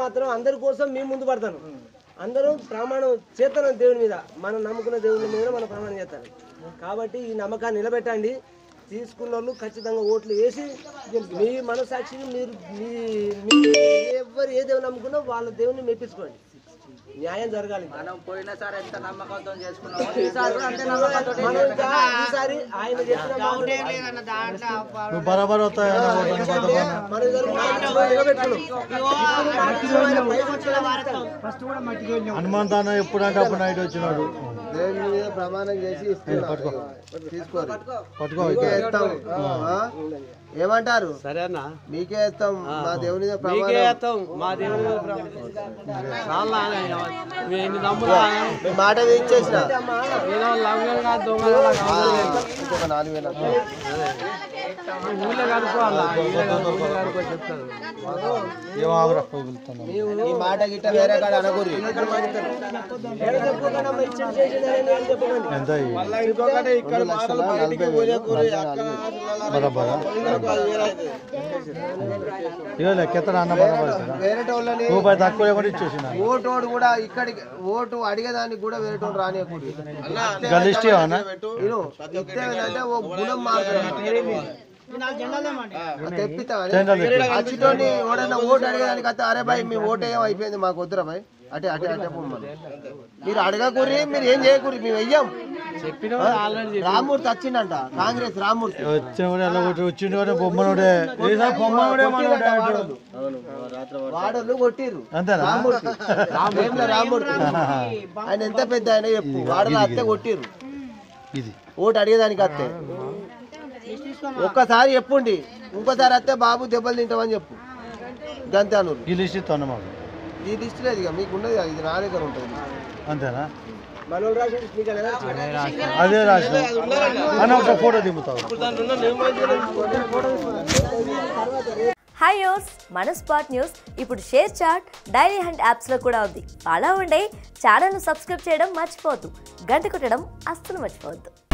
మాత్రం అందరి కోసం మేము ముందు పడతాను అందరూ ప్రమాణం చేస్తాను దేవుని మీద మనం నమ్ముకున్న దేవుని మీద మనం ప్రమాణం చేస్తాను కాబట్టి ఈ నమ్మకాన్ని నిలబెట్టండి తీసుకున్న వాళ్ళు ఖచ్చితంగా ఓట్లు వేసి మీ మనసాక్షిని మీరు మీ మీ ఎవరు ఏ దేవుని నమ్ముకున్నా వాళ్ళ దేవుని మెప్పించుకోండి న్యాయం జరగాలి మనం పోయినసారి ఎంత నమ్మకంతో చేసుకున్నామో ఈసారి కూడా అంతే నమ్మకంతో మనం ఇంకా ఈసారి ఆయన చెప్పిన మాటలు నువ్వు బరాబర్ వస్తాయి మన ఇద్దరు మనసులో నిలబెట్టుకున్నాం. ఇప్పుడు ఆయన పైకి వచ్చేలా మారుతాం. హనుమాన్ తాను ఎప్పుడంటే అప్పుడు నైట్ వచ్చినాడు దేవుని మీద ప్రమాణం చేసి ఇస్తున్నాం తీసుకోరు పట్టుకో మీకే ఇస్తాం ఆ? ఏమంటారు సరేనా మీకే ఇస్తాం మా దేవుని మీద ప్రమాణం మా దేవుని చాలా ఎన్ని నమ్ములా మీ మాట ఇచ్చేసిన ఏదో లంగలు కాదు దొంగలు ఇంకొక నాలుగు వేల ఊళ్ళో కనుక్కోవాలా ఊళ్ళో కనుక్కో ఊళ్ళో కనుక్కో చెప్తారు ఏం ఆగురా వదులుతున్నాను ఈ మాట గిట్ట వేరే కాడ అనకూరి ఏడ చెప్పుకోకుండా మరి ఇచ్చేది చేసేది అనేది ఏం చెప్పకండి. ఎంత అయ్యి? రెండు లక్షల నలభై వేలు బరాబరా ఇక లెక్కెత్తడా అన్న బరాబర్ వేరే వాళ్ళని రూపాయి తక్కువ లేకుండా ఇచ్చేసిన ఓటోడు కూడా ఇక్కడికి ఓటు అడిగేదానికి కూడా వేరే వాళ్ళు రానియకూడదు గలిస్ట్ ఏమన్నా నేను ఇస్తే ఓ గుణం మారుతుంది తెప్పిస్తామని జెండాలు తెప్పి. అచ్చితోని ఎవడన్నా ఓటు అడిగేదానికి అయితే అరే భాయ్ మీ ఓటు ఏం అయిపోయింది మాకు వద్దురా భాయ్ అటే అటే అటే పొమ్మని మీరు అడగకూరి మీరు ఏం చేయకూరి మేము వెయ్యం రామూర్తి వచ్చిండంట కాంగ్రెస్ రామూర్తి వచ్చినవాడు ఎలా కొట్టి వచ్చిండు బొమ్మనుడే ఏదో బొమ్మనుడే మనోడే అంటాడు. వాడోళ్ళు కొట్టిర్రు అంతేనా రామూర్తి వేముల రామూర్తి ఆయన ఎంత పెద్ద ఆయన చెప్పు వాడలో అత్తే కొట్టిర్రు ఇది ఓటు అడిగేదానికి అత్తే ఒక్కసారి చెప్పుండి ఇంకోసారి అత్తే బాబు దెబ్బలు తింటామని చెప్పు గంతే అనూరు ఈ లిస్ట్ ఇస్తాను మాకు ఈ లిస్ట్ లేదు ఇక మీకు ఉన్నది ఇది నా దగ్గర ఉంటుంది అంతేనా మనోళ్ళు రాసిన మీకు ఎలా వచ్చింది? అదే రాసిన అన్న ఒక ఫోటో దిగుతావు హాయ్ యోస్ మన స్పాట్ న్యూస్ ఇప్పుడు షేర్ చాట్ డైలీ హండ్ యాప్స్లో కూడా ఉంది అలా ఉండే ఛానల్ను సబ్స్క్రైబ్ చేయడం మర్చిపోవద్దు గంట కొట్టడం అస్సలు మర్చిపోవద్దు